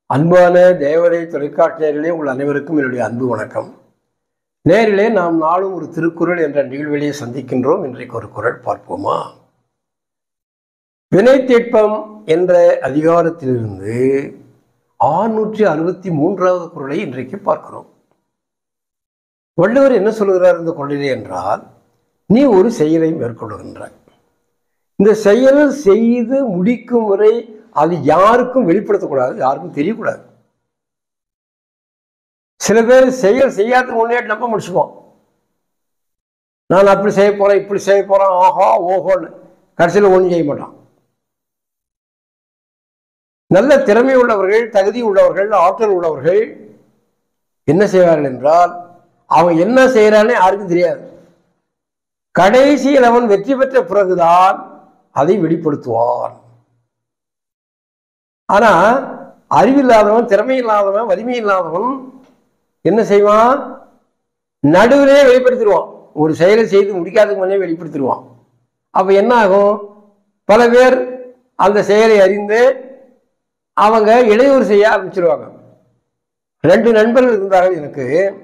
அன்பான தேவதை தொலைக்காட்சி நேயர்களே உங்கள் அனைவருக்கும் என்னுடைய அன்பு வணக்கம் நேரிலே நாம் நாளும் ஒரு திருக்குறள் என்ற நிகழ்விலே சந்திக்கின்றோம் இன்றைக்கு ஒரு குறள் பார்ப்போமா வினைத்தீட்பம் என்ற அதிகாரத்திலிருந்து ஆறுநூற்றி அறுபத்தி மூன்றாவது குறளை இன்றைக்கு பார்க்கிறோம் வள்ளுவர் என்ன சொல்கிறார் இந்த குறளிலே என்றால் நீ ஒரு செயலை மேற்கொள்கின்றாய் இந்த செயல் செய்து முடிக்கும் வரை அது யாருக்கும் வெளிப்படுத்தக்கூடாது யாருக்கும் தெரியக்கூடாது சில பேர் செயல் செய்யாததுக்கு முன்னே நம்ப முடிச்சுக்குவோம் நான் அப்படி செய்ய போறேன் இப்படி செய்ய போறேன் ஆஹா ஓஹோன்னு கடைசியில் ஒன்றும் செய்ய மாட்டான் நல்ல திறமை உள்ளவர்கள் தகுதி உள்ளவர்கள் ஆற்றல் உள்ளவர்கள் என்ன செய்வார்கள் என்றால் அவன் என்ன செய்யறான்னு யாருக்கும் தெரியாது கடைசியில் அவன் வெற்றி பெற்ற பிறகுதான் அதை வெளிப்படுத்துவான் ஆனா அறிவில்லாதவன் திறமை இல்லாதவன் வலிமை இல்லாதவன் என்ன செய்வான் நடுவிலே வெளிப்படுத்திடுவான் ஒரு செயலை செய்து முடிக்காததுக்கு முன்னே வெளிப்படுத்திடுவான் அப்ப என்ன ஆகும் பல பேர் அந்த செயலை அறிந்து அவங்க இடையூறு செய்ய ஆரம்பிச்சிருவாங்க ரெண்டு நண்பர்கள் இருந்தார்கள் எனக்கு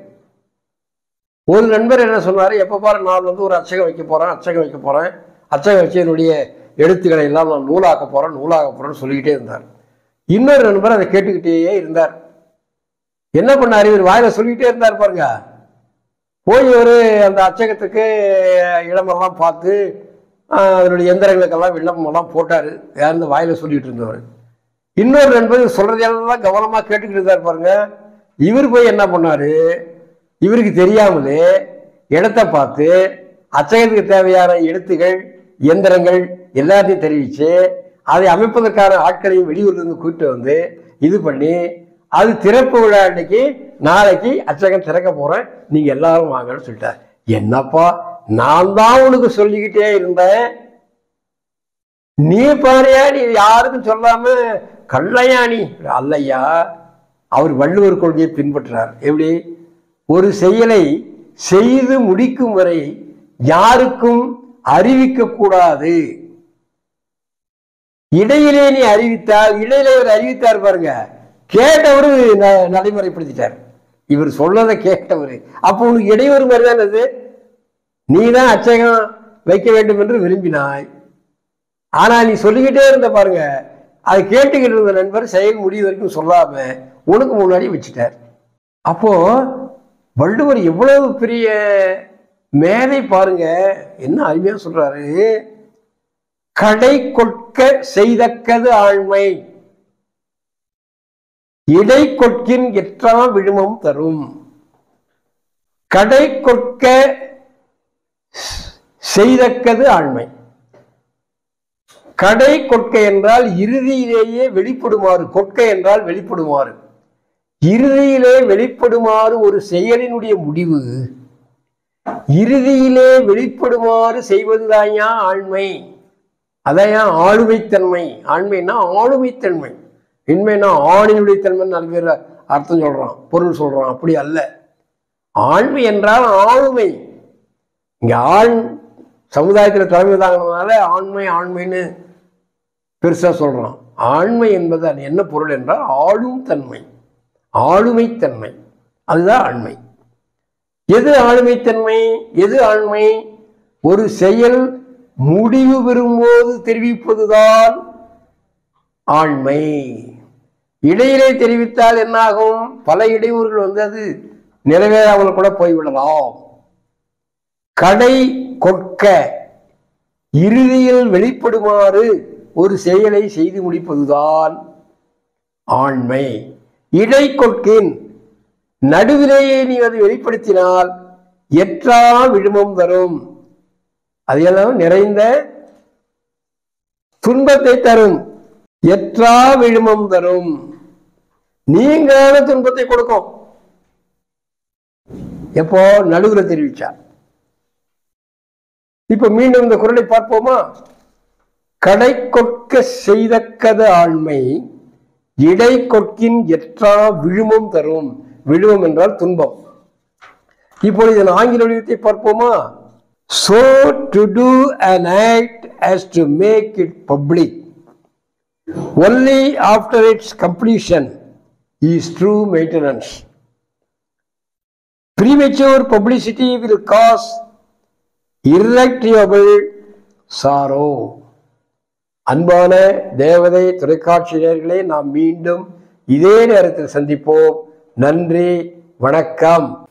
ஒரு நண்பர் என்ன சொன்னார் எப்போ பாரு நான் வந்து ஒரு அச்சகம் வைக்க போறேன் அச்சகம் வைக்க போறேன் அச்சகம் வச்சு என்னுடைய எழுத்துக்களை எல்லாம் நான் நூலாக்க போறேன் நூலாக்க போறேன்னு சொல்லிக்கிட்டே இருந்தார் இன்னொரு நண்பர் அதை கேட்டுக்கிட்டே இருந்தார் என்ன பண்ணார் இவர் வாயில சொல்லிக்கிட்டே இருந்தார் பாருங்க போய் ஒரு அந்த அச்சகத்துக்கு இடமெல்லாம் பார்த்து ஆஹ், அதனுடைய எந்திரங்களுக்கெல்லாம் விண்ணப்பமெல்லாம் போட்டார் யார் இந்த வாயில சொல்லிட்டு இருந்தவர் இன்னொரு நண்பர் இவர் சொல்றதெல்லாம் கவனமா கேட்டுக்கிட்டு இருந்தார் பாருங்க இவர் போய் என்ன பண்ணாரு இவருக்கு தெரியாமலே இடத்த பார்த்து அச்சகத்துக்கு தேவையான எழுத்துகள் இயந்திரங்கள் எல்லாத்தையும் தெரிவிச்சு அதை அமைப்பதற்கான ஆட்களையும் வெளியூர்லேருந்து கூப்பிட்டு வந்து இது பண்ணி அது திறப்பு விழா அன்னைக்கு நாளைக்கு அச்சகம் திறக்க போறேன் நீங்க எல்லாரும் வாங்கன்னு சொல்லிட்டார் என்னப்பா நான் தான் உனக்கு சொல்லிக்கிட்டே இருந்தேன் நீ பாரியா நீ யாருக்கும் சொல்லாம கள்ளையா நீ அல்லையா அவர் வள்ளுவர் கொள்கையை பின்பற்றார் எப்படி ஒரு செயலை செய்து முடிக்கும் வரை யாருக்கும் அறிவிக்க கூடாது இடையிலே நீ அறிவித்தால் இடையிலே இவர் அறிவித்தார் பாருங்க கேட்டவரு ந- நடைமுறைப்படுத்திட்டார் இவர் சொன்னதை கேட்டவர் அப்போ உனக்கு இடையூறு மாதிரி தானே அது நீ தான் அச்சகம் வைக்க வேண்டும் என்று விரும்பினாய் ஆனா நீ சொல்லிக்கிட்டே இருந்த பாருங்க அதை கேட்டுக்கிட்டு இருந்த நண்பர் செயல் முடிவு வரைக்கும் சொல்லாம உனக்கு முன்னாடி வச்சுட்டார் அப்போ வள்ளுவர் எவ்வளவு பெரிய மேதை பாருங்க என்ன அருமையா சொல்றாரு கடை கொட்க செய்தக்கது ஆண்மை இடை கொட்கின் எற்றா விழுமம் தரும் கடை கொட்க செய்தக்கது ஆண்மை கடை கொட்கை என்றால் இறுதியிலேயே வெளிப்படுமாறு கொட்கை என்றால் வெளிப்படுமாறு இறுதியிலே வெளிப்படுமாறு ஒரு செயலினுடைய முடிவு இறுதியிலே வெளிப்படுமாறு செய்வதுதான்யா ஆண்மை அதையா ஆளுமைத்தன்மை ஆண்மைன்னா ஆளுமைத்தன்மை இன்மைன்னா ஆணினுடைய தன்மை நிறைய பேர் அர்த்தம் சொல்றான் பொருள் சொல்றான் அப்படி அல்ல ஆண்மை என்றால் ஆளுமை இங்க ஆண் சமுதாயத்தில் தலைமை தாங்கினதுனால ஆண்மை ஆண்மைன்னு பெருசா சொல்றான் ஆண்மை என்பது அது என்ன பொருள் என்றால் ஆளும் தன்மை ஆளுமைத்தன்மை அதுதான் ஆண்மை எது ஆளுமைத்தன்மை எது ஆண்மை ஒரு செயல் முடிவு பெறும்போது தெரிவிப்பதுதான் ஆண்மை இடையிலே தெரிவித்தால் என்னாகும் பல இடையூறுகள் வந்து அது நிறைவேறாமல் கூட போய்விடலாம் கடை கொட்க இறுதியில் வெளிப்படுமாறு ஒரு செயலை செய்து முடிப்பதுதான் ஆண்மை இடை கொட்கின் நடுவிலேயே நீ அதை வெளிப்படுத்தினால் எற்றா விழுமம் தரும் அதையெல்லாம் நிறைந்த துன்பத்தை தரும் எற்றா விழுமம் தரும் நீங்காத துன்பத்தை கொடுக்கும் எப்போ நடுவுல தெரிவிச்சா இப்ப மீண்டும் இந்த குரலை பார்ப்போமா கடை கொட்க செய்தக்கது ஆண்மை இடை கொட்கின் எற்றா விழுமம் தரும் விழுமம் என்றால் துன்பம் இப்பொழுது இதன் ஆங்கில வடிவத்தை பார்ப்போமா so to do an act as to make it public only after its completion is true maintenance. Premature publicity will cause irretrievable sorrow. அன்பான தேவதை தொலைக்காட்சியினர்களே நாம் மீண்டும் இதே நேரத்தில் சந்திப்போம் நன்றி வணக்கம்